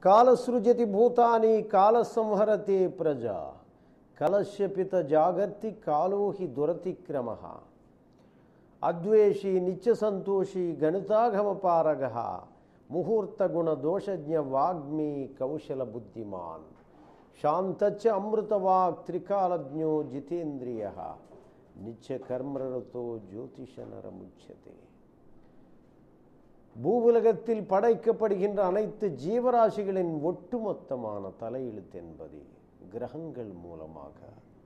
కాలసృజతి భూతాని కాలసంహరతే ప్రజ కలశ్యపిత జాగర్తి కాలో హి దురతిక్రమ అద్వేషి నిత్యసంతోషి గణితాగమపారగ ముహూర్తగుణ దోషజ్ఞ వాగ్మి కౌశల బుద్ధిమాన్ శాంతచ్చ అమృతవాక్ త్రికాలజ్ఞో జితేంద్రియ நிச்சயகர்மரத்தோ ஜோதிஷனரமுச்சதே பூவுலகத்தில் படைக்கப்படுகின்ற அனைத்து ஜீவராசிகளின் ஒட்டுமொத்தமான தலையெழுத்து என்பது கிரகங்கள் மூலமாக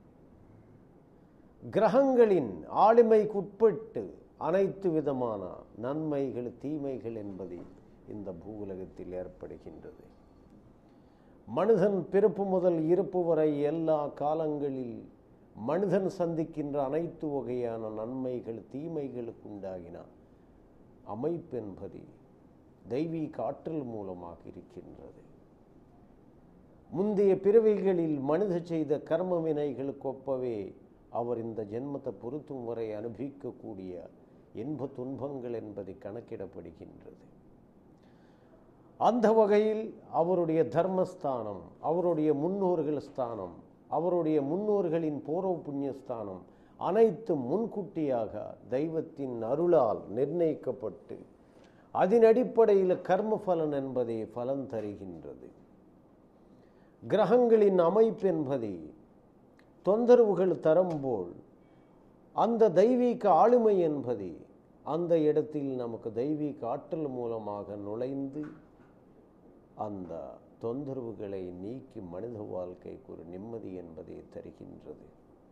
கிரகங்களின் ஆளுமைக்குட்பட்டு அனைத்து விதமான நன்மைகள் தீமைகள் என்பது இந்த பூவுலகத்தில் ஏற்படுகின்றது மனிதன் பிறப்பு முதல் இருப்பு வரை எல்லா காலங்களில் மனிதன் சந்திக்கின்ற அனைத்து வகையான நன்மைகள் தீமைகளுக்கு உண்டாகின அமைப்பு என்பது தெய்வீக ஆற்றல் மூலமாக இருக்கின்றது முந்தைய பிறவிகளில் மனித செய்த கர்ம வினைகளுக்கு ஒப்பவே அவர் இந்த ஜென்மத்தை பொருத்தும் வரை அனுபவிக்கக்கூடிய இன்ப துன்பங்கள் என்பது கணக்கிடப்படுகின்றது அந்த வகையில் அவருடைய தர்மஸ்தானம் அவருடைய முன்னோர்கள் ஸ்தானம் அவருடைய முன்னோர்களின் பூர்வ புண்ணியஸ்தானம் அனைத்தும் முன்கூட்டியாக தெய்வத்தின் அருளால் நிர்ணயிக்கப்பட்டு அதன் அடிப்படையில் கர்ம பலன் என்பதே பலன் தருகின்றது கிரகங்களின் அமைப்பு என்பதை தொந்தரவுகள் தரும்போல் அந்த தெய்வீக ஆளுமை என்பது அந்த இடத்தில் நமக்கு தெய்வீக ஆற்றல் மூலமாக நுழைந்து அந்த தொந்தரவுகளை நீக்கி மனித வாழ்க்கைக்கு ஒரு நிம்மதி என்பதை தருகின்றது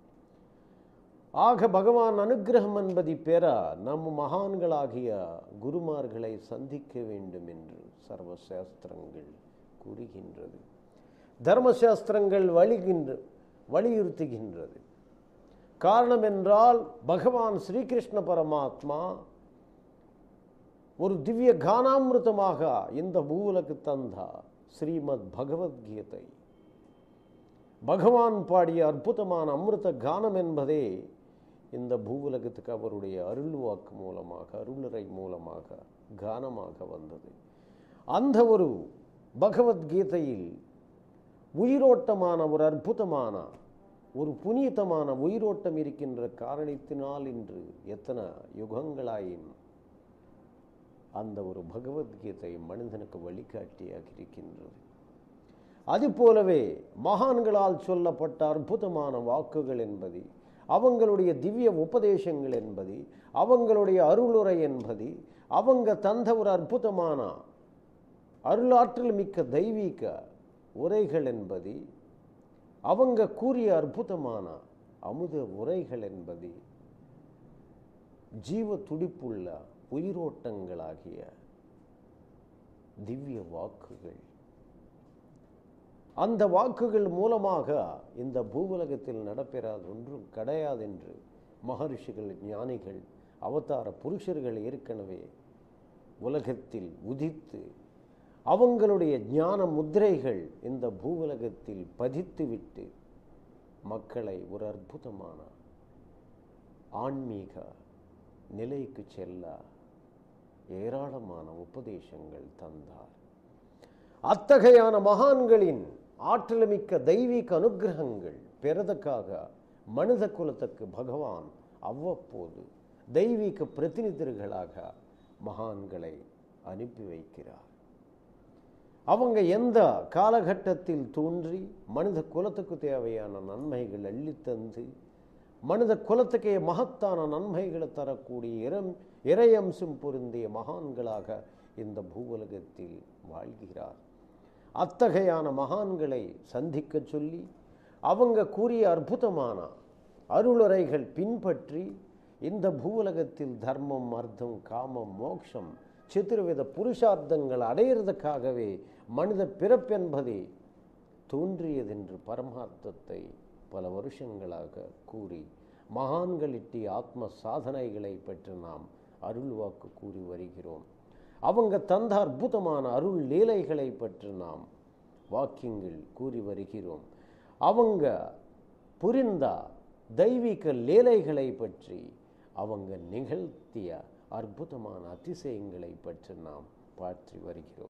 ஆக பகவான் அனுகிரகம் என்பதை பெற நம் மகான்களாகிய குருமார்களை சந்திக்க வேண்டும் என்று சர்வசாஸ்திரங்கள் கூறுகின்றது தர்மசாஸ்திரங்கள் வழிகின்ற வலியுறுத்துகின்றது காரணம் என்றால் பகவான் ஸ்ரீகிருஷ்ண பரமாத்மா ஒரு திவ்ய கானாமிருதமாக இந்த பூவுலகு தந்தார் ஸ்ரீமத் பகவத்கீதை பகவான் பாடிய அற்புதமான அமிர்த கானம் என்பதே இந்த பூவுலகத்துக்கு அவருடைய அருள் வாக்கு மூலமாக அருளுரை மூலமாக கானமாக வந்தது அந்த ஒரு பகவத்கீதையில் உயிரோட்டமான ஒரு அற்புதமான ஒரு புனிதமான உயிரோட்டம் இருக்கின்ற காரணத்தினால் இன்று எத்தனை யுகங்களாயின் அந்த ஒரு பகவத்கீதை மனிதனுக்கு வழிகாட்டியாக இருக்கின்றது அதுபோலவே மகான்களால் சொல்லப்பட்ட அற்புதமான வாக்குகள் என்பது அவங்களுடைய திவ்ய உபதேசங்கள் என்பது அவங்களுடைய அருளுரை என்பது அவங்க தந்த ஒரு அற்புதமான அருளாற்றல் மிக்க தெய்வீக உரைகள் என்பது அவங்க கூறிய அற்புதமான அமுத உரைகள் என்பது ஜீவ துடிப்புள்ள உயிரோட்டங்களாகிய திவ்ய வாக்குகள் அந்த வாக்குகள் மூலமாக இந்த பூவுலகத்தில் நடப்பெறாத ஒன்றும் கிடையாது என்று மகரிஷிகள் ஞானிகள் அவதார புருஷர்கள் ஏற்கனவே உலகத்தில் உதித்து அவங்களுடைய ஞான முத்திரைகள் இந்த பூவுலகத்தில் பதித்துவிட்டு மக்களை ஒரு அற்புதமான ஆன்மீக நிலைக்கு செல்ல ஏராளமான உபதேசங்கள் தந்தார் அத்தகையான மகான்களின் ஆற்றலமிக்க தெய்வீக அனுகிரகங்கள் பெறதற்காக மனித குலத்துக்கு பகவான் அவ்வப்போது தெய்வீக பிரதிநிதிகளாக மகான்களை அனுப்பி வைக்கிறார் அவங்க எந்த காலகட்டத்தில் தோன்றி மனித குலத்துக்கு தேவையான நன்மைகள் அள்ளித்தந்து மனித குலத்துக்கே மகத்தான நன்மைகளை தரக்கூடிய இரம் இறையம்சம் பொருந்திய மகான்களாக இந்த பூவுலகத்தில் வாழ்கிறார் அத்தகையான மகான்களை சந்திக்க சொல்லி அவங்க கூறிய அற்புதமான அருளுரைகள் பின்பற்றி இந்த பூவுலகத்தில் தர்மம் அர்த்தம் காமம் மோட்சம் சித்திரவித புருஷார்த்தங்கள் அடையிறதுக்காகவே மனித பிறப்பென்பதே தோன்றியதென்று பரமார்த்தத்தை பல வருஷங்களாக கூறி மகான்களிட்டி ஆத்ம சாதனைகளை பெற்று நாம் அருள் வாக்கு கூறி வருகிறோம் அவங்க தந்த அற்புதமான அருள் லீலைகளை பற்றி நாம் வாக்கியங்கள் கூறி வருகிறோம் அவங்க புரிந்த தெய்வீக லீலைகளை பற்றி அவங்க நிகழ்த்திய அற்புதமான அதிசயங்களை பற்றி நாம் பார்த்து வருகிறோம்